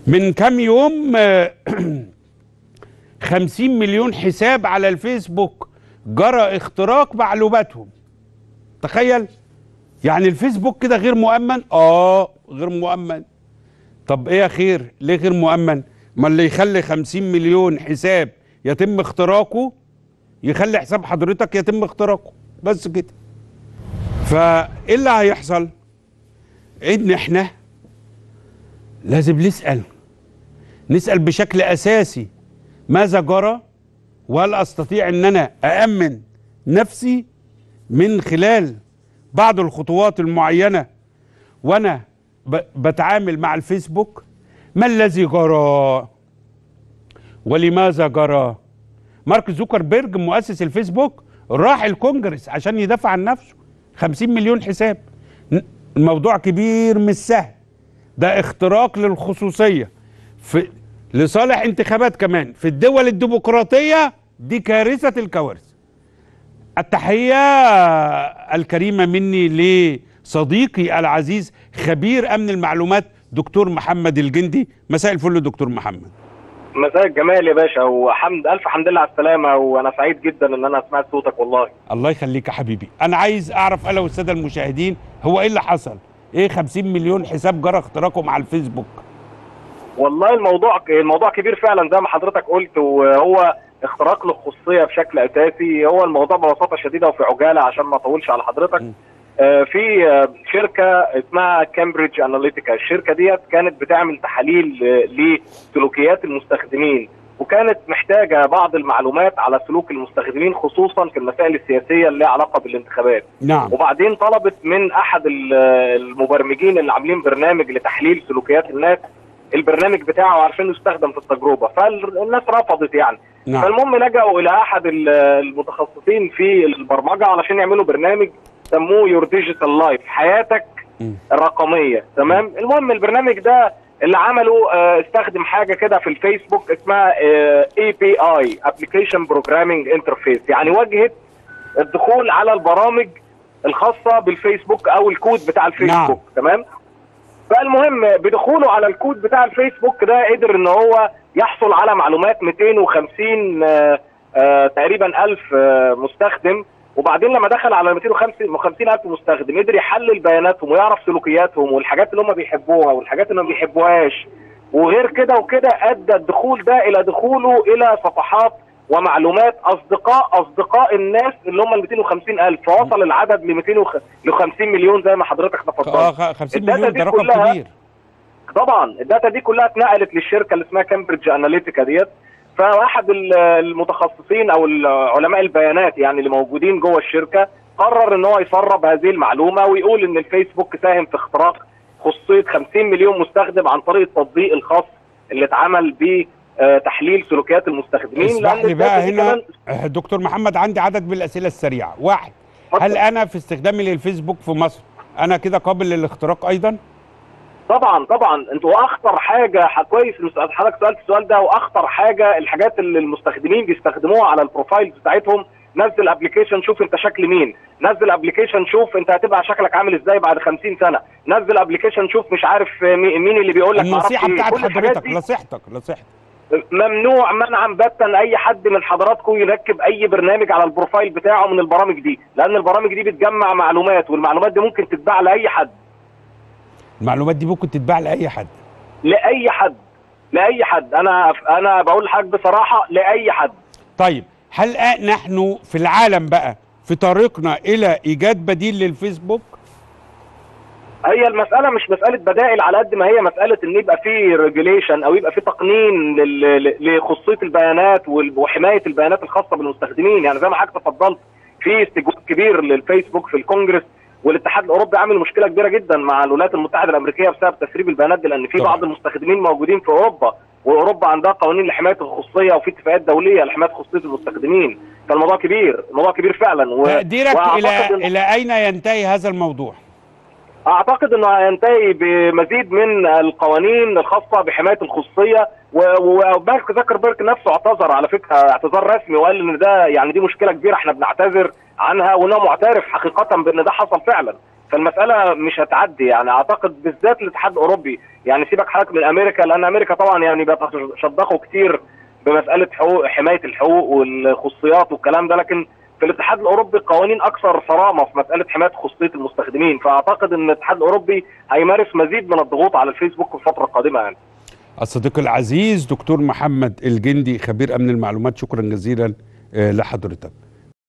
من كام يوم آه، 50 مليون حساب على الفيسبوك جرى اختراق معلوماتهم تخيل يعني الفيسبوك كده غير مؤمن اه غير مؤمن طب ايه يا خير ليه غير مؤمن ما اللي يخلي 50 مليون حساب يتم اختراقه يخلي حساب حضرتك يتم اختراقه بس كده فايه اللي هيحصل ان احنا لازم نسال نسال بشكل اساسي ماذا جرى وهل استطيع ان انا اامن نفسي من خلال بعض الخطوات المعينه وانا ب- بتعامل مع الفيسبوك ما الذي جرى ولماذا جرى مارك زوكربيرج مؤسس الفيسبوك راح الكونجرس عشان يدافع عن نفسه 50 مليون حساب ن- الموضوع كبير مش سهل ده اختراق للخصوصية في لصالح انتخابات كمان في الدول الديمقراطية دي كارثة الكوارث التحية الكريمة مني لصديقي العزيز خبير أمن المعلومات دكتور محمد الجندي مساء الفل دكتور محمد مساء الجمال يا باشا وحمد الف حمد لله على السلامه وانا سعيد جدا ان انا سمعت صوتك والله الله يخليك يا حبيبي انا عايز اعرف انا والساده المشاهدين هو ايه اللي حصل ايه 50 مليون حساب جرى اختراقهم على الفيسبوك والله الموضوع الموضوع كبير فعلا زي ما حضرتك قلت وهو اختراق للخصوصيه بشكل اساسي هو الموضوع ببساطه شديده وفي عجاله عشان ما اطولش على حضرتك م. آه، في آه، شركه اسمها كامبريدج اناليتيكا الشركه ديت كانت بتعمل تحاليل آه، لسلوكيات المستخدمين وكانت محتاجه بعض المعلومات على سلوك المستخدمين خصوصا في المسائل السياسيه اللي لها علاقه بالانتخابات نعم وبعدين طلبت من احد ال- المبرمجين اللي عاملين برنامج لتحليل سلوكيات الناس البرنامج بتاعه عشان يستخدم في التجربه فالناس رفضت يعني نعم فالمهم لجأوا الى احد ال- المتخصصين في البرمجه علشان يعملوا برنامج سموه يور ديجيتال لايف حياتك م. الرقميه تمام المهم البرنامج ده اللي عمله آه، استخدم حاجه كده في الفيسبوك اسمها اي بي اي ابلكيشن بروجرامينج انترفيس يعني واجهه الدخول على البرامج الخاصه بالفيسبوك او الكود بتاع الفيسبوك نعم. تمام فالمهم بدخوله على الكود بتاع الفيسبوك ده قدر ان هو يحصل على معلومات 250 آه، آه، تقريبا الف آه، مستخدم وبعدين لما دخل على 250 الف مستخدم قدر يحلل بياناتهم ويعرف سلوكياتهم والحاجات اللي هم بيحبوها والحاجات اللي ما بيحبوهاش وغير كده وكده ادى الدخول ده الى دخوله الى صفحات ومعلومات اصدقاء اصدقاء الناس اللي هم ال 250 الف فوصل العدد ل 250 مليون زي ما حضرتك تفضلت آه، خ- 50 الداتا مليون دي ده رقم كلها كبير طبعا الداتا دي كلها اتنقلت للشركه اللي اسمها كامبريدج اناليتيكا ديت فواحد ال- المتخصصين او علماء البيانات يعني اللي موجودين جوه الشركه قرر ان هو يسرب هذه المعلومه ويقول ان الفيسبوك ساهم في اختراق خصوصيه 50 مليون مستخدم عن طريق التطبيق الخاص اللي اتعمل ب آه، تحليل سلوكيات المستخدمين اسمح لأن لي بقى الداتا دي هنا كمان- آه، دكتور محمد عندي عدد من الاسئله السريعه واحد اتفضل. هل انا في استخدامي للفيسبوك في مصر انا كده قابل للاختراق ايضا طبعا طبعا انتوا اخطر حاجه ح- كويس إن سألت- حضرتك سالت السؤال ده واخطر حاجه الحاجات اللي المستخدمين بيستخدموها على البروفايلز بتاعتهم نزل ابلكيشن شوف انت شكل مين نزل ابلكيشن شوف انت هتبقى شكلك عامل ازاي بعد 50 سنه نزل ابلكيشن شوف مش عارف مي- مين اللي بيقول لك النصيحه معرفش إيه. بتاعت كل الحاجات حضرتك دي نصيحتك نصيحتك ممنوع منعا باتا اي حد من حضراتكم يركب اي برنامج على البروفايل بتاعه من البرامج دي لان البرامج دي بتجمع معلومات والمعلومات دي ممكن تتباع لاي حد المعلومات دي ممكن تتباع لاي حد لاي حد لاي حد انا انا بقول لحضرتك بصراحه لاي حد طيب هل آ- نحن في العالم بقى في طريقنا الى ايجاد بديل للفيسبوك هي المساله مش مساله بدائل على قد ما هي مساله ان يبقى في ريجوليشن او يبقى في تقنين لل- ل- لخصوصيه البيانات وال- وحمايه البيانات الخاصه بالمستخدمين يعني زي ما حضرتك تفضلت في استجواب كبير للفيسبوك في الكونجرس والاتحاد الاوروبي عامل مشكله كبيره جدا مع الولايات المتحده الامريكيه بسبب تسريب البيانات دي لان في طبعا. بعض المستخدمين موجودين في اوروبا واوروبا عندها قوانين لحمايه الخصوصيه وفي اتفاقات دوليه لحمايه خصوصيه المستخدمين فالموضوع كبير الموضوع كبير فعلا و... تقديرك وأعتقد الى إن- الى اين ينتهي هذا الموضوع اعتقد انه هينتهي بمزيد من القوانين الخاصه بحمايه الخصوصيه و- ومارك زكربيرج نفسه اعتذر على فكره اعتذار رسمي وقال ان ده يعني دي مشكله كبيره احنا بنعتذر عنها وانه معترف حقيقه بان ده حصل فعلا فالمساله مش هتعدي يعني اعتقد بالذات الاتحاد الاوروبي يعني سيبك حضرتك من امريكا لان امريكا طبعا يعني بيتشدقوا كتير بمساله حقوق حمايه الحقوق والخصوصيات والكلام ده لكن في الاتحاد الاوروبي قوانين اكثر صرامه في مساله حمايه خصوصيه المستخدمين فاعتقد ان الاتحاد الاوروبي هيمارس مزيد من الضغوط على الفيسبوك في الفتره القادمه يعني الصديق العزيز دكتور محمد الجندي خبير امن المعلومات شكرا جزيلا آه، لحضرتك